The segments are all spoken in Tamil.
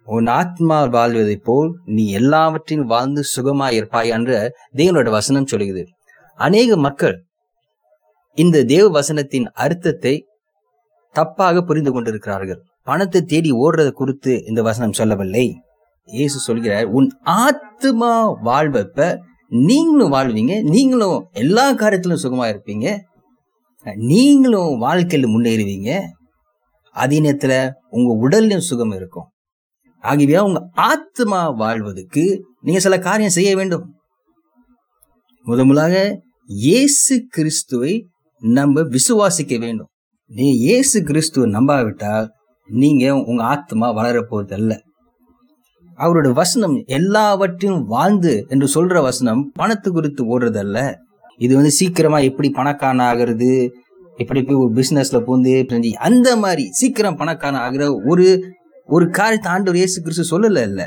உன் ஆத்மா வாழ்வதைப் போல் நீ எல்லாவற்றையும் வாழ்ந்து சுகமாய் இருப்பாய் என்ற தேவனோட வசனம் சொல்லுகிறது அநேக மக்கள் இந்த தேவ வசனத்தின் அர்த்தத்தை தப்பாக புரிந்து கொண்டிருக்கிறார்கள் பணத்தை தேடி ஓடுறதை குறித்து இந்த வசனம் சொல்லவில்லை இயேசு சொல்கிறார் உன் ஆத்மா வாழ்வப்ப நீங்களும் வாழ்வீங்க நீங்களும் எல்லா காரியத்திலும் சுகமா இருப்பீங்க நீங்களும் வாழ்க்கையில முன்னேறுவீங்க அதே நேரத்துல உங்க உடல்லையும் சுகம் இருக்கும் ஆகவே உங்க ஆத்மா வாழ்வதற்கு நீங்க சில காரியம் செய்ய வேண்டும் முத முதலாக இயேசு கிறிஸ்துவை நம்ம விசுவாசிக்க வேண்டும் நீ இயேசு கிறிஸ்துவை நம்பாவிட்டால் நீங்க உங்க ஆத்மா வளர போவதல்ல அவரோட வசனம் எல்லாவற்றையும் வாழ்ந்து என்று சொல்ற வசனம் பணத்து குறித்து ஓடுறதல்ல இது வந்து சீக்கிரமா எப்படி பணக்காரன் ஆகிறது எப்படி போய் ஒரு பிசினஸ்ல பூந்து செஞ்சு அந்த மாதிரி சீக்கிரம் பணக்காரன் ஆகிற ஒரு ஒரு காரியத்தை ஆண்டவர் இயேசு கிறிஸ்து சொல்லல இல்ல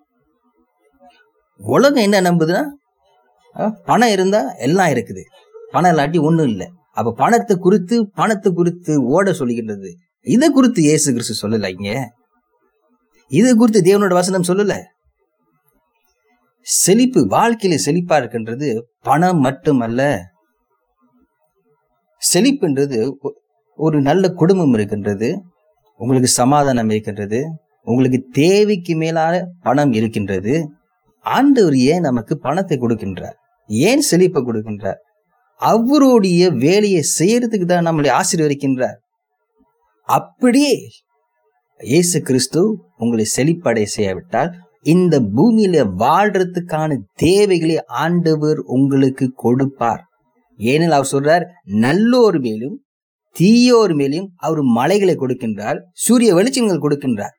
உலகம் என்ன நம்புதுன்னா அஹ், பணம் இருந்தா எல்லாம் இருக்குது பணம் இல்லாட்டி ஒண்ணும் இல்லை அப்ப பணத்தை குறித்து பணத்தை குறித்து ஓட சொல்லுகின்றது இதை குறித்து இயேசு கிறிஸ்து சொல்லல இங்க இது குறித்து தேவனோட வசனம் சொல்லல செழிப்பு வாழ்க்கையில செழிப்பா இருக்கின்றது பணம் மட்டுமல்ல செழிப்புன்றது ஒ- ஒரு நல்ல குடும்பம் இருக்கின்றது உங்களுக்கு சமாதானம் இருக்கின்றது உங்களுக்கு தேவைக்கு மேலான பணம் இருக்கின்றது ஆண்டவர் ஏன் நமக்கு பணத்தை கொடுக்கின்றார் ஏன் செழிப்பை கொடுக்கின்றார் அவருடைய வேலையை செய்யறதுக்கு தான் நம்மளை ஆசீர்வதிக்கின்றார் அப்படியே இயேசு கிறிஸ்து உங்களை செழிப்படை செய்யாவிட்டால் இந்த பூமியில வாழ்றதுக்கான தேவைகளை ஆண்டவர் உங்களுக்கு கொடுப்பார் ஏனெனில் அவர் சொல்றார் நல்லோர் மேலும் தீயோர் மேலும் அவர் மலைகளை கொடுக்கின்றார் சூரிய வெளிச்சங்கள் கொடுக்கின்றார்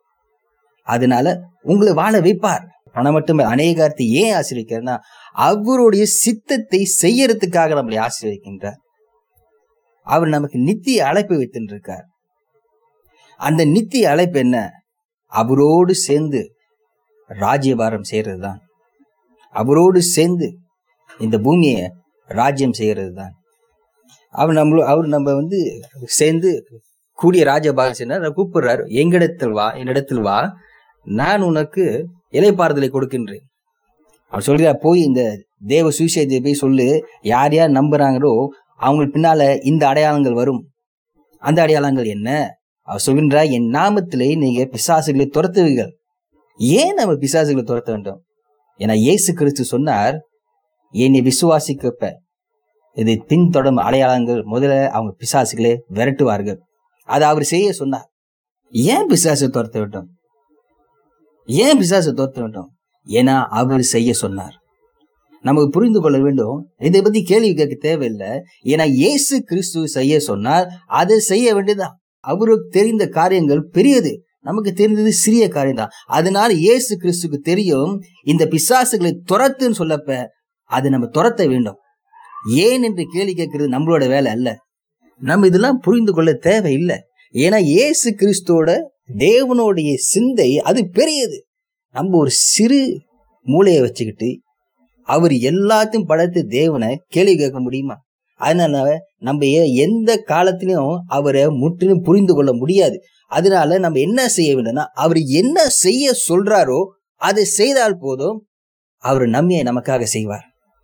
அதனால உங்களை வாழ வைப்பார் பணம் மட்டுமே அநேகார்த்தை ஏன் ஆசீர்வதிக்கிறார்னா அவருடைய சித்தத்தை செய்யறதுக்காக நம்மளை ஆசீர்வதிக்கின்றார் அவர் நமக்கு நித்திய அழைப்பு வைத்திருக்கார் அந்த நித்திய அழைப்பு என்ன அவரோடு சேர்ந்து ராஜ்யபாரம் செய்யறது தான் அவரோடு சேர்ந்து இந்த பூமியை ராஜ்யம் செய்யறது தான் அவர் நம்மள அவர் நம்ம வந்து சேர்ந்து கூடிய ராஜபாகம் செய்ய கூப்பிடுறாரு எங்கிடத்தில் வா என்னிடத்தில் வா நான் உனக்கு இலைப்பாறுதலை கொடுக்கின்றேன் அவர் சொல்கிறார் போய் இந்த தேவ சுவிசேஷத்தை போய் சொல்லு யார் யார் நம்புறாங்களோ அவங்க பின்னால இந்த அடையாளங்கள் வரும் அந்த அடையாளங்கள் என்ன அவர் சொல்கின்றார் என் நாமத்திலே நீங்க பிசாசுகளை துரத்துவீர்கள் ஏன் நம்ம பிசாசுகளை துரத்த வேண்டும் ஏன்னா இயேசு கிறிஸ்து சொன்னார் என்னை விசுவாசிக்கப்ப இது பின்தொடரும் அடையாளங்கள் முதல்ல அவங்க பிசாசுகளை விரட்டுவார்கள் அதை அவர் செய்ய சொன்னார் ஏன் பிசாசை துரத்த வேண்டும் ஏன் பிசாசை துரத்த வேண்டும் ஏன்னா அவர் செய்ய சொன்னார் நமக்கு புரிந்து கொள்ள வேண்டும் இதை பத்தி கேள்வி கேட்க தேவையில்லை ஏன்னா இயேசு கிறிஸ்து செய்ய சொன்னார் அதை செய்ய வேண்டியதுதான் அவருக்கு தெரிந்த காரியங்கள் பெரியது நமக்கு தெரிந்தது சிறிய காரியம் தான் அதனால இயேசு கிறிஸ்துக்கு தெரியும் இந்த பிசாசுகளை துரத்துன்னு சொல்லப்ப அதை நம்ம துரத்த வேண்டும் ஏன் என்று கேள்வி கேட்கறது நம்மளோட வேலை அல்ல நம்ம இதெல்லாம் புரிந்து கொள்ள தேவையில்லை ஏன்னா இயேசு கிறிஸ்துவோட தேவனுடைய சிந்தை அது பெரியது நம்ம ஒரு சிறு மூளையை வச்சுக்கிட்டு அவர் எல்லாத்தையும் படைத்து தேவனை கேள்வி கேட்க முடியுமா அதனால நம்ம ஏ- எந்த காலத்திலையும் அவரை முற்றிலும் புரிந்து கொள்ள முடியாது அதனால நம்ம என்ன செய்ய வேண்டும்னா அவர் என்ன செய்ய சொல்றாரோ அதை செய்தால் போதும் அவர் நம்மையை நமக்காக செய்வார்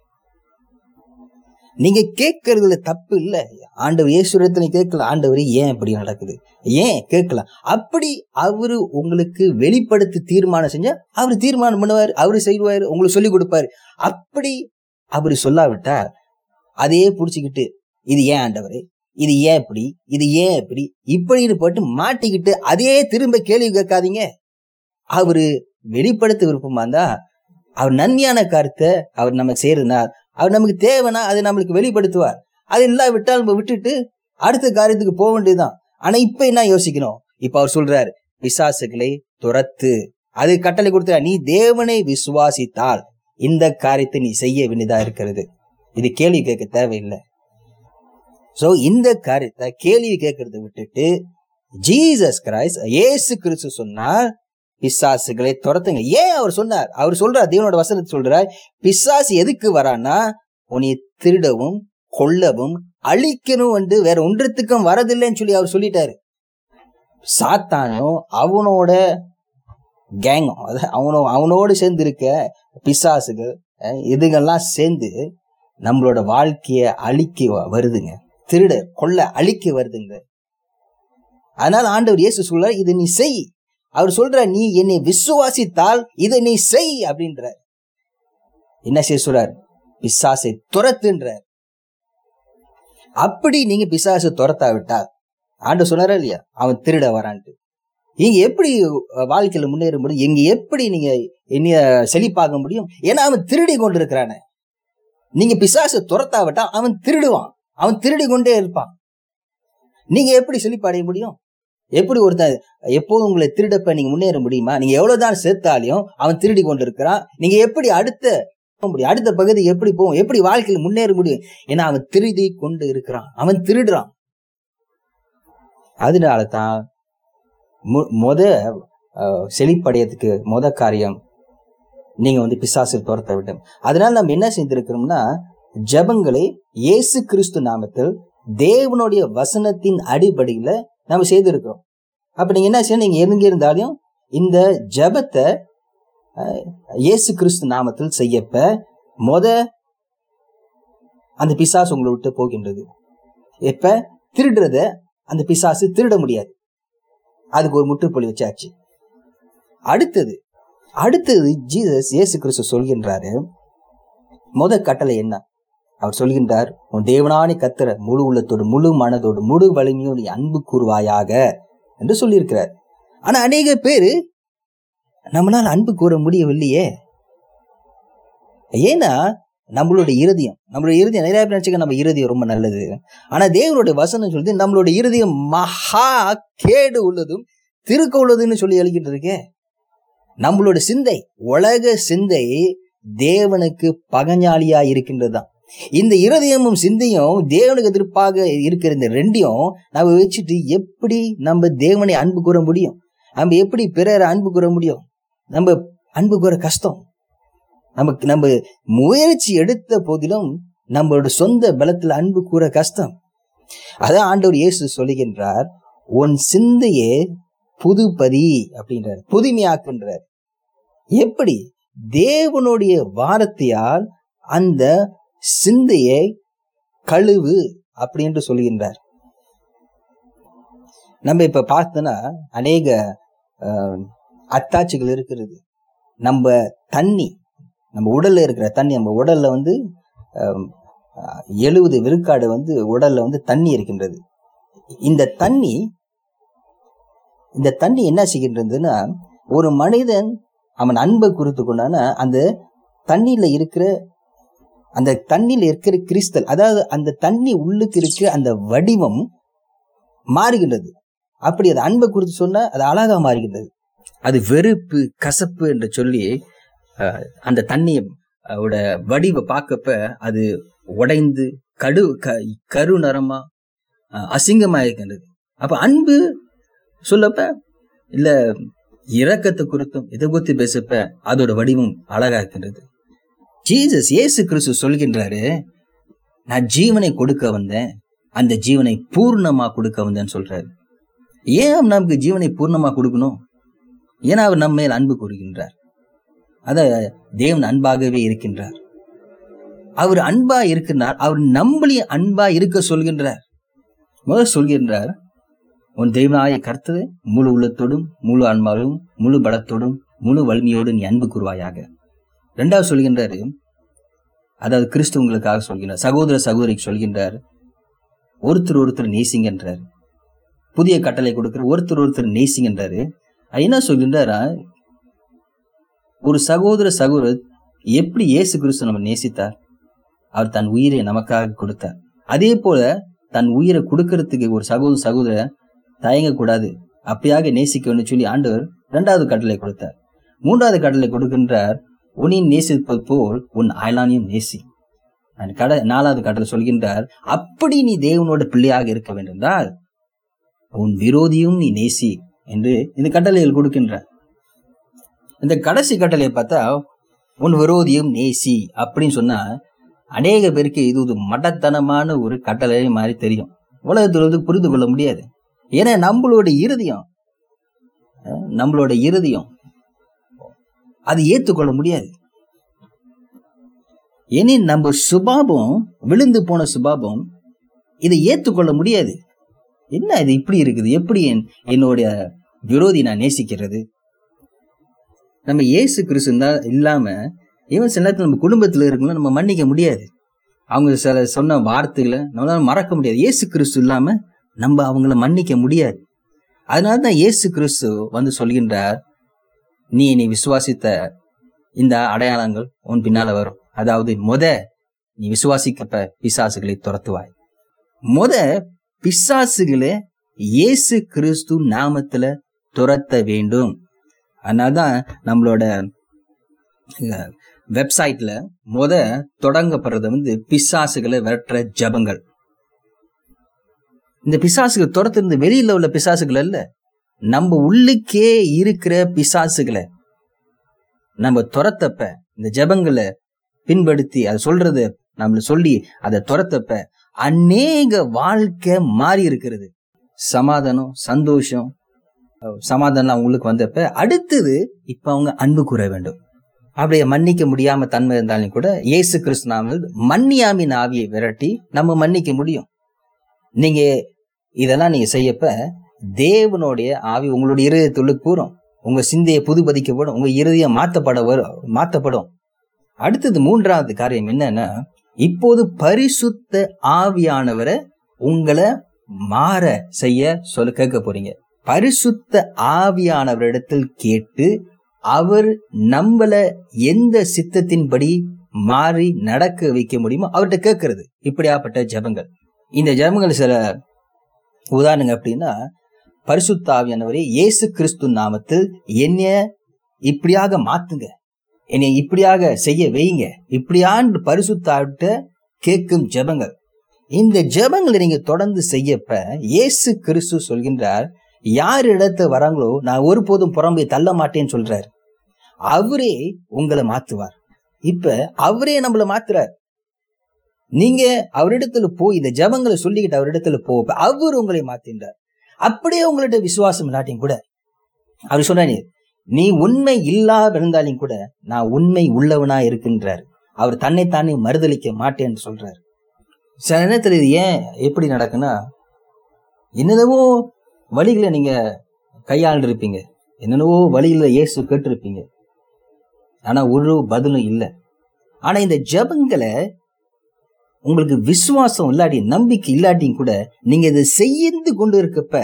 நீங்க கேட்கறதுல தப்பு இல்ல ஆண்டவர் இயேசுரத்துல கேட்கல ஆண்டவர் ஏன் இப்படி நடக்குது ஏன் கேட்கலாம் அப்படி அவரு உங்களுக்கு வெளிப்படுத்தி தீர்மானம் செஞ்சா அவர் தீர்மானம் பண்ணுவார் அவரு செய்வார் உங்களுக்கு சொல்லி கொடுப்பாரு அப்படி அவரு சொல்லாவிட்டா அதையே புடிச்சுக்கிட்டு இது ஏன் ஆண்டவரே இது ஏன் இப்படி இது ஏன் இப்படி இப்படின்னு போட்டு மாட்டிக்கிட்டு அதையே திரும்ப கேள்வி கேட்காதீங்க அவரு வெளிப்படுத்த விருப்பமா இருந்தா அவர் நன்மையான கருத்தை அவர் நம்ம செய்யறதுனா அவர் நமக்கு தேவைன்னா அதை நம்மளுக்கு வெளிப்படுத்துவார் அது இல்லாவிட்டால் நம்ம விட்டுட்டு அடுத்த காரியத்துக்கு போக வேண்டியதுதான் ஆனா இப்ப என்ன யோசிக்கணும் இப்ப அவர் சொல்றாரு பிசாசுகளை துரத்து அது கட்டளை கொடுத்தா நீ தேவனை விசுவாசித்தால் இந்த காரியத்தை நீ செய்ய வேண்டியதா இருக்கிறது இது கேள்வி கேட்க தேவையில்லை சோ இந்த காரியத்தை கேள்வி கேட்கறத விட்டுட்டு ஜீசஸ் கிரைஸ்ட் இயேசு கிறிஸ்து சொன்னார் பிசாசுகளை துரத்துங்க ஏன் அவர் சொன்னார் அவர் சொல்றார் தேவனோட வசனத்தை சொல்றார் பிசாசு எதுக்கு வரான்னா உன்னை திருடவும் கொல்லவும் அழிக்கணும் வந்து வேற ஒன்றத்துக்கும் வரதில்லைன்னு சொல்லி அவர் சொல்லிட்டாரு சாத்தானும் அவனோட கேங் அவனோ அவனோடு சேர்ந்து இருக்க பிசாசுகள் அஹ், இதுங்கெல்லாம் சேர்ந்து நம்மளோட வாழ்க்கைய அழிக்க வ- வருதுங்க திருட கொள்ள அழிக்க வருதுங்க அதனால ஆண்டவர் இயேசு சொல்ற இது நீ செய் அவர் சொல்ற நீ என்னை விசுவாசித்தால் இதை நீ செய் அப்படின்ற என்ன செய்ய சொல்றார் பிசாசை துரத்துன்றார் அப்படி நீங்க பிசாசை துரத்தாவிட்டால் ஆண்டு சொன்னாரா இல்லையா அவன் திருட வரான்ட்டு நீங்க எப்படி அஹ், வாழ்க்கையில முன்னேற முடியும் எங்க எப்படி நீங்க என்னைய செழிப்பாக முடியும் ஏன்னா அவன் திருடி கொண்டு இருக்கிறானே நீங்க பிசாசை துரத்தாவிட்டா அவன் திருடுவான் அவன் திருடி கொண்டே இருப்பான் நீங்க எப்படி செழிப்படைய முடியும் எப்படி ஒருத்தன் எப்போதும் உங்களை திருடப்ப நீங்க முன்னேற முடியுமா நீங்க எவ்வளவுதான் சேர்த்தாலையும் அவன் திருடி கொண்டு இருக்கிறான் நீங்க எப்படி அடுத்த போக முடியும் அடுத்த பகுதி எப்படி போகும் எப்படி வாழ்க்கையில முன்னேற முடியும் ஏன்னா அவன் திருடி கொண்டு இருக்கிறான் அவன் திருடுறான் அதனால தான் மு- முத அஹ், செழிப்படையத்துக்கு முத காரியம் நீங்க வந்து பிசாசு துரத்த வேண்டும் அதனால நம்ம என்ன செய்திருக்கிறோம்னா ஜெபங்களை இயேசு கிறிஸ்து நாமத்தில் தேவனுடைய வசனத்தின் அடிப்படையில நம்ம செய்திருக்கிறோம் அப்ப நீங்க என்ன செய்யணும் நீங்க எங்க இருந்தாலும் இந்த ஜெபத்தை அஹ், இயேசு கிறிஸ்து நாமத்தில் செய்யப்ப முத அந்த பிசாசு உங்களை விட்டு போகின்றது இப்ப திருடுறத அந்த பிசாசு திருட முடியாது அதுக்கு ஒரு முற்றுப்புள்ளி வச்சாச்சு அடுத்தது அடுத்தது ஜீசஸ் இயேசு கிறிஸ்து சொல்கின்றாரு முத கட்டளை என்ன அவர் சொல்கின்றார் உன் தேவனானி கத்திர முழு உள்ளத்தோடு முழு மனதோடு முழு வலிமையோடு நீ அன்பு கூறுவாயாக என்று சொல்லியிருக்கிறார் ஆனா அநேக பேரு நம்மளால அன்பு கூற முடியவில்லையே ஏன்னா நம்மளுடைய இருதயம் நம்மளுடைய இருதயம் நிறைய பேர் நினைச்சுக்க நம்ம இருதயம் ரொம்ப நல்லது ஆனா தேவனுடைய வசனம் சொல்லுது நம்மளுடைய இருதயம் மகா கேடு உள்ளதும் திருக்க உள்ளதுன்னு சொல்லி எழுதிட்டு இருக்கே நம்மளோட சிந்தை உலக சிந்தை தேவனுக்கு பகஞ்சாலியா இருக்கின்றதுதான் இந்த இருதயமும் சிந்தையும் தேவனுக்கு எதிர்ப்பாக இருக்கிற இந்த ரெண்டையும் நம்ம வச்சுட்டு எப்படி நம்ம தேவனை அன்பு கூற முடியும் நம்ம எப்படி பிறரை அன்பு கூற முடியும் நம்ம அன்பு கூற கஷ்டம் நமக்கு நம்ம முயற்சி எடுத்த போதிலும் நம்மளோட சொந்த பலத்துல அன்பு கூற கஷ்டம் அதான் ஆண்டவர் இயேசு சொல்லுகின்றார் உன் சிந்தையே புதுப்பதி அப்படின்றார் புதுமையாக்குன்றார் எப்படி தேவனுடைய வார்த்தையால் அந்த சிந்தையை கழுவு அப்படின்னு சொல்கின்றார் நம்ம இப்ப பார்த்தோன்னா அநேக அஹ், அத்தாட்சிகள் இருக்கிறது நம்ம தண்ணி நம்ம உடல்ல இருக்கிற தண்ணி நம்ம உடல்ல வந்து எழுபது விழுக்காடு வந்து உடல்ல வந்து தண்ணி இருக்கின்றது இந்த தண்ணி இந்த தண்ணி என்ன செய்கின்றதுன்னா ஒரு மனிதன் அவன் அன்பை குறித்து கொண்டான அந்த தண்ணியில இருக்கிற அந்த தண்ணியில இருக்கிற கிறிஸ்தல் அதாவது அந்த தண்ணி உள்ளுக்கு இருக்கிற அந்த வடிவம் மாறுகின்றது அப்படி அது அன்பை குறித்து சொன்னா அது அழகா மாறுகின்றது அது வெறுப்பு கசப்பு என்று சொல்லி அஹ், அந்த தண்ணி ஓட வடிவை பார்க்கப்ப அது உடைந்து கடு க கரு நிறமா அஹ், அசிங்கமா இருக்கின்றது அப்ப அன்பு சொல்லப்ப இல்ல இரக்கத்தை குறித்தும் இதை குறித்து பேசப்ப அதோட வடிவம் அழகா இருக்கின்றது ஜீசஸ் இயேசு கிறிஸ்து சொல்கின்றாரு நான் ஜீவனை கொடுக்க வந்தேன் அந்த ஜீவனை பூர்ணமா கொடுக்க வந்தேன்னு சொல்றாரு ஏன் அவர் நமக்கு ஜீவனை பூர்ணமா கொடுக்கணும் ஏன்னா அவர் நம்ம மேல் அன்பு கூறுகின்றார் அத தேவன் அன்பாகவே இருக்கின்றார் அவர் அன்பா இருக்கிறார் அவர் நம்மளையும் அன்பா இருக்க சொல்கின்றார் முதல் சொல்கின்றார் உன் தெய்வனாய கர்த்தது முழு உள்ளத்தோடும் முழு ஆன்மாவோடும் முழு பலத்தோடும் முழு வலிமையோடும் நீ அன்பு கூறுவாயாக ரெண்டாவது சொல்கின்றாரு அதாவது கிறிஸ்துவங்களுக்காக சொல்கின்றார் சகோதர சகோதரிக்கு சொல்கின்றார் ஒருத்தர் ஒருத்தர் நேசிங்கன்றார் புதிய கட்டளை கொடுக்கிற ஒருத்தர் ஒருத்தர் நேசிங்கன்றாரு அது என்ன சொல்கின்றாரா ஒரு சகோதர சகோதரர் எப்படி இயேசு கிறிஸ்து நம்ம நேசித்தார் அவர் தன் உயிரை நமக்காக கொடுத்தார் அதே போல தன் உயிரை கொடுக்கறதுக்கு ஒரு சகோதர சகோதரர் தயங்கக்கூடாது அப்படியாக நேசிக்கணும்னு சொல்லி ஆண்டவர் இரண்டாவது கட்டளை கொடுத்தார் மூன்றாவது கட்டளை கொடுக்கின்றார் உன்னையும் நேசிப்பது போல் உன் அயலானையும் நேசி அந்த கடை நாலாவது கட்டளை சொல்கின்றார் அப்படி நீ தேவனோட பிள்ளையாக இருக்க வேண்டுமென்றால் உன் விரோதியும் நீ நேசி என்று இந்த கட்டளைகள் கொடுக்கின்றார் இந்த கடைசி கட்டளையை பார்த்தா உன் விரோதியும் நேசி அப்படின்னு சொன்னா அநேக பேருக்கு இது ஒரு மடத்தனமான ஒரு கட்டளை மாதிரி தெரியும் உலகத்தில் வந்து புரிந்து கொள்ள முடியாது ஏன்னா நம்மளோட இருதயம் அஹ், நம்மளோட இருதயம் அது ஏத்துக்கொள்ள முடியாது இனி நம்ம சுபாபம் விழுந்து போன சுபாபம் இதை ஏத்துக்கொள்ள முடியாது என்ன இது இப்படி இருக்குது எப்படி என்- என்னுடைய விரோதி நான் நேசிக்கிறது நம்ம இயேசு கிறிஸ்து தான் இல்லாம இவன் சில நேரத்தில் நம்ம குடும்பத்தில் இருக்கணும் நம்ம மன்னிக்க முடியாது அவங்க சில சொன்ன வார்த்தைகளை நம்மளால மறக்க முடியாது இயேசு கிறிஸ்து இல்லாம நம்ம அவங்கள மன்னிக்க முடியாது அதனால தான் இயேசு கிறிஸ்து வந்து சொல்கின்றார் நீ நீ விசுவாசித்த இந்த அடையாளங்கள் உன் பின்னால வரும் அதாவது முத நீ விசுவாசிக்கப்ப பிசாசுகளை துரத்துவாய் முத பிசாசுகளை இயேசு கிறிஸ்து நாமத்துல துரத்த வேண்டும் அதனால்தான் நம்மளோட வெப்சைட்ல முத தொடங்கப்படுறது வந்து பிசாசுகளை விரட்டுற ஜபங்கள் இந்த பிசாசுகள் துரத்துறது வெளியில உள்ள பிசாசுகள் அல்ல நம்ம உள்ளுக்கே இருக்கிற பிசாசுகளை நம்ம துரத்தப்ப இந்த ஜபங்களை பின்படுத்தி அதை சொல்றது நம்மள சொல்லி அதை துரத்தப்ப அநேக வாழ்க்கை மாறி இருக்கிறது சமாதானம் சந்தோஷம் அஹ் சமாதானம் அவங்களுக்கு வந்தப்ப அடுத்தது இப்ப அவங்க அன்பு கூற வேண்டும் அப்படியே மன்னிக்க முடியாம தன்மை இருந்தாலும் கூட இயேசு கிறிஸ்து நாமல் மன்னியாமின் ஆவியை விரட்டி நம்ம மன்னிக்க முடியும் நீங்க இதெல்லாம் நீங்க செய்யப்ப தேவனுடைய ஆவி உங்களுடைய இருதயத்துள்ள கூறும் உங்க சிந்தையை புதுபதிக்கப்படும் உங்க இருதயம் மாத்தப்பட வரும் மாத்தப்படும் அடுத்தது மூன்றாவது காரியம் என்னன்னா இப்போது பரிசுத்த ஆவியானவரை உங்களை மாற செய்ய சொல்ல கேட்க போறீங்க பரிசுத்த ஆவியானவரிடத்தில் கேட்டு அவர் நம்மள எந்த சித்தத்தின்படி மாறி நடக்க வைக்க முடியுமோ அவர்கிட்ட கேட்கறது இப்படியாப்பட்ட ஜெபங்கள் இந்த ஜெபங்கள் சில உதாரணங்க அப்படின்னா பரிசுத்த ஆவியானவரே இயேசு கிறிஸ்து நாமத்தில் என்னைய இப்படியாக மாத்துங்க என்னை இப்படியாக செய்ய வைங்க இப்படியான்னு பரிசுத்தாவிட்ட கேட்கும் ஜெபங்கள் இந்த ஜெபங்களை நீங்க தொடர்ந்து செய்யப்ப இயேசு கிறிஸ்து சொல்கின்றார் யார் இடத்த வராங்களோ நான் ஒருபோதும் புறம்பே தள்ள மாட்டேன்னு சொல்றார் அவரே உங்களை மாத்துவார் இப்ப அவரே நம்மள மாத்துறார் நீங்க அவரிடத்துல போய் இந்த ஜெபங்களை சொல்லிக்கிட்டு அவரிடத்துல போக அவர் உங்களை மாத்தின்றார் அப்படியே உங்கள்ட்ட விசுவாசம் இல்லாட்டியும் கூட அவர் சொன்னாரு நீ உண்மை இல்லாத இருந்தாலும் கூட நான் உண்மை உள்ளவனா இருக்கின்றார் அவர் தன்னைத்தானே மறுதளிக்க மாட்டேன்னு சொல்றார் சில நேரத்துல இது ஏன் எப்படி நடக்குன்னா என்னென்னவோ வழிகளை நீங்க கையாண்டு இருப்பீங்க என்னென்னவோ வழியில இயேசு கேட்டிருப்பீங்க ஆனா ஒரு பதிலும் இல்லை ஆனா இந்த ஜெபங்களை உங்களுக்கு விசுவாசம் இல்லாட்டி நம்பிக்கை இல்லாட்டியும் கூட நீங்க இதை செய்து கொண்டு இருக்கப்ப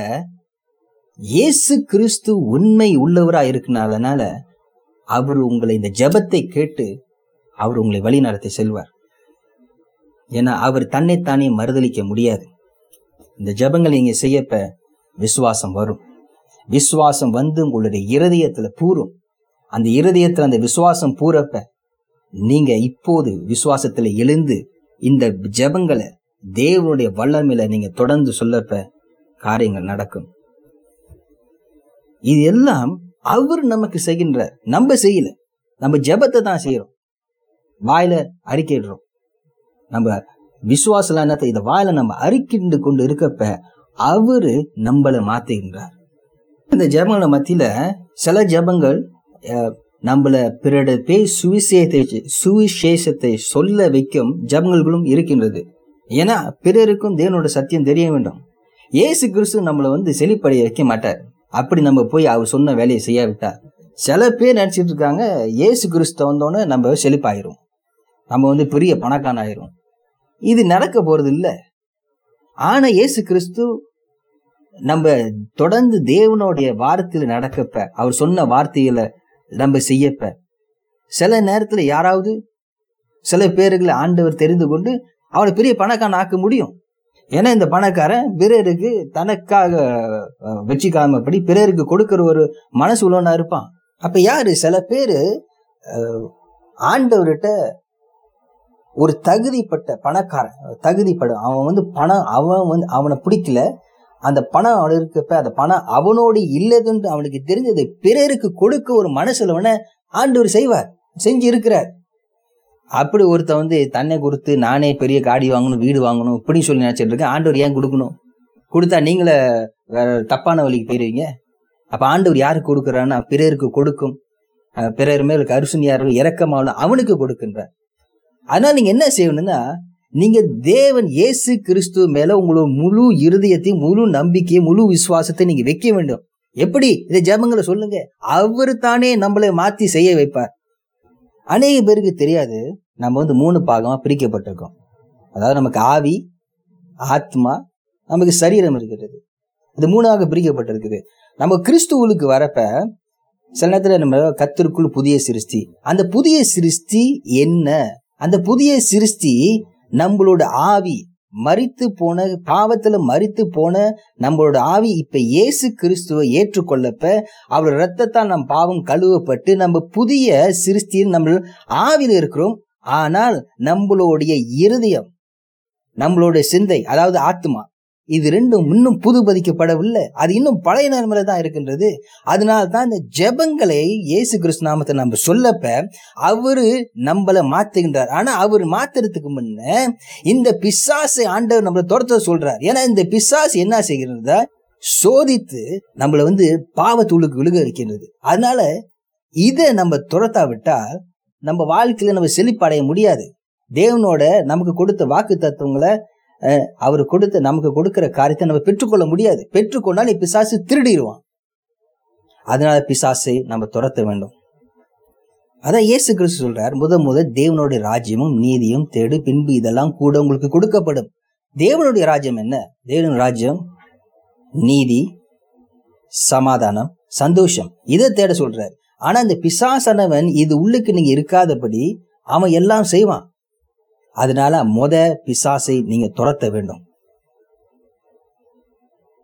இயேசு கிறிஸ்து உண்மை உள்ளவரா இருக்கனாலனால அவர் உங்களை இந்த ஜெபத்தை கேட்டு அவர் உங்களை வழி நடத்தி செல்வார் ஏன்னா அவர் தன்னைத்தானே மறுதளிக்க முடியாது இந்த ஜெபங்களை நீங்க செய்யப்ப விசுவாசம் வரும் விசுவாசம் வந்து உங்களுடைய இருதயத்துல பூரும் அந்த இருதயத்துல அந்த விசுவாசம் பூரப்ப நீங்க இப்போது விசுவாசத்துல எழுந்து இந்த ஜெபங்களை தேவனுடைய வல்லமையில நீங்க தொடர்ந்து சொல்லப்ப காரியங்கள் நடக்கும் இது எல்லாம் அவர் நமக்கு செய்கின்ற நம்ம செய்யல நம்ம ஜெபத்தை தான் செய்யறோம் வாயில அறிக்கையிடுறோம் நம்ம விசுவாசம் என்னத்தை இதை வாயில நம்ம அறிக்கிண்டு கொண்டு இருக்கப்ப அவரு நம்மளை மாத்துகின்றார் இந்த ஜெபங்கள மத்தியில சில ஜெபங்கள் அஹ், நம்மள பிறட பேய் சுவிசேஷத்தை சுவிசேஷத்தை சொல்ல வைக்கும் ஜெபங்களும் இருக்கின்றது ஏன்னா பிறருக்கும் தேவனோட சத்தியம் தெரிய வேண்டும் இயேசு கிறிஸ்து நம்மளை வந்து செழிப்படைய வைக்க மாட்டார் அப்படி நம்ம போய் அவர் சொன்ன வேலையை செய்யாவிட்டா சில பேர் நினைச்சிட்டு இருக்காங்க இயேசு கிறிஸ்து வந்தோன்னே நம்ம செழிப்பாயிரும் நம்ம வந்து பெரிய பணக்காரன் ஆயிரும் இது நடக்க போறது இல்ல ஆனா இயேசு கிறிஸ்து நம்ம தொடர்ந்து தேவனுடைய வார்த்தையில நடக்கப்ப அவர் சொன்ன வார்த்தைகளை நம்ம செய்யப்ப சில நேரத்துல யாராவது சில பேர்களை ஆண்டவர் தெரிந்து கொண்டு அவனை பெரிய பணக்காரன் ஆக்க முடியும் ஏன்னா இந்த பணக்காரன் பிறருக்கு தனக்காக அஹ், வச்சுக்காமப்படி பிறருக்கு கொடுக்கிற ஒரு மனசு உள்ளவனா இருப்பான் அப்ப யாரு சில பேரு அஹ், ஆண்டவர்கிட்ட ஒரு தகுதிப்பட்ட பணக்காரன் தகுதிப்பட அவன் வந்து பணம் அவன் வந்து அவனை பிடிக்கல அந்த பணம் அவன் இருக்கப்ப அந்த பணம் அவனோடு இல்லதுன்னு அவனுக்கு தெரிஞ்சதை பிறருக்கு கொடுக்க ஒரு மனசுலவன ஆண்டவர் செய்வார் செஞ்சு இருக்கிறார் அப்படி ஒருத்தன் வந்து தன்னை கொடுத்து நானே பெரிய காடி வாங்கணும் வீடு வாங்கணும் இப்படி சொல்லி நினைச்சிட்டு இருக்கேன் ஆண்டவர் ஏன் கொடுக்கணும் கொடுத்தா நீங்களே வேற தப்பான வழிக்கு போயிருவீங்க அப்ப ஆண்டவர் யாருக்கு கொடுக்குறான்னா பிறருக்கு கொடுக்கும் அஹ், பிறர் மேல் கருசுனியார்கள் இரக்கமாவலும் அவனுக்கு கொடுக்கின்றார் அதனால நீங்க என்ன செய்யணும்னா நீங்க தேவன் இயேசு கிறிஸ்து மேல உங்களோட முழு இருதயத்தையும் முழு நம்பிக்கையை முழு விசுவாசத்தை நீங்க வைக்க வேண்டும் எப்படி இதை ஜெபங்களை சொல்லுங்க அவர் தானே நம்மளை மாத்தி செய்ய வைப்பார் அநேக பேருக்கு தெரியாது நம்ம வந்து மூணு பாகமா பிரிக்கப்பட்டிருக்கோம் அதாவது நமக்கு ஆவி ஆத்மா நமக்கு சரீரம் இருக்கிறது இது மூணாக பிரிக்கப்பட்டிருக்குது நம்ம கிறிஸ்துவுக்கு வரப்ப சில நேரத்தில் நம்ம கத்திற்குள் புதிய சிருஷ்டி அந்த புதிய சிருஷ்டி என்ன அந்த புதிய சிருஷ்டி நம்மளோட ஆவி மரித்து போன பாவத்துல மரித்து போன நம்மளோட ஆவி இப்ப இயேசு கிறிஸ்துவை ஏற்றுக்கொள்ளப்ப அவர் ரத்தத்தால் நம் பாவம் கழுவப்பட்டு நம்ம புதிய சிருஷ்டியில் நம்ம ஆவியில் இருக்கிறோம் ஆனால் நம்மளுடைய இருதயம் நம்மளுடைய சிந்தை அதாவது ஆத்மா இது ரெண்டும் இன்னும் புதுபதிக்கப்படவில்லை அது இன்னும் பழைய நிலைமையில தான் இருக்கின்றது அதனால தான் இந்த ஜெபங்களை இயேசு கிறிஸ்து நாமத்தை நம்ம சொல்லப்ப அவரு நம்மளை மாத்துகின்றார் ஆனா அவர் மாத்துறதுக்கு முன்ன இந்த பிசாசை ஆண்டவர் நம்மளை துரத்த சொல்றார் ஏன்னா இந்த பிசாசு என்ன செய்கிறதா சோதித்து நம்மளை வந்து பாவத்தூளுக்கு விழுக வைக்கின்றது அதனால இதை நம்ம துரத்தா விட்டால் நம்ம வாழ்க்கையில நம்ம செழிப்படைய முடியாது தேவனோட நமக்கு கொடுத்த வாக்கு தத்துவங்களை அஹ், அவர் கொடுத்த நமக்கு கொடுக்கிற காரியத்தை நம்ம பெற்றுக்கொள்ள முடியாது பெற்றுக்கொண்டால் நீ பிசாசு திருடிடுவான் அதனால பிசாசை நம்ம துரத்த வேண்டும் அதான் இயேசு கிறிஸ்து சொல்றார் முத முத தேவனுடைய ராஜ்யமும் நீதியும் தேடு பின்பு இதெல்லாம் கூட உங்களுக்கு கொடுக்கப்படும் தேவனுடைய ராஜ்யம் என்ன தேவனுடைய ராஜ்யம் நீதி சமாதானம் சந்தோஷம் இதை தேட சொல்றார் ஆனா இந்த பிசாசனவன் இது உள்ளுக்கு நீங்க இருக்காதபடி அவன் எல்லாம் செய்வான் அதனால முத பிசாசை நீங்க துரத்த வேண்டும்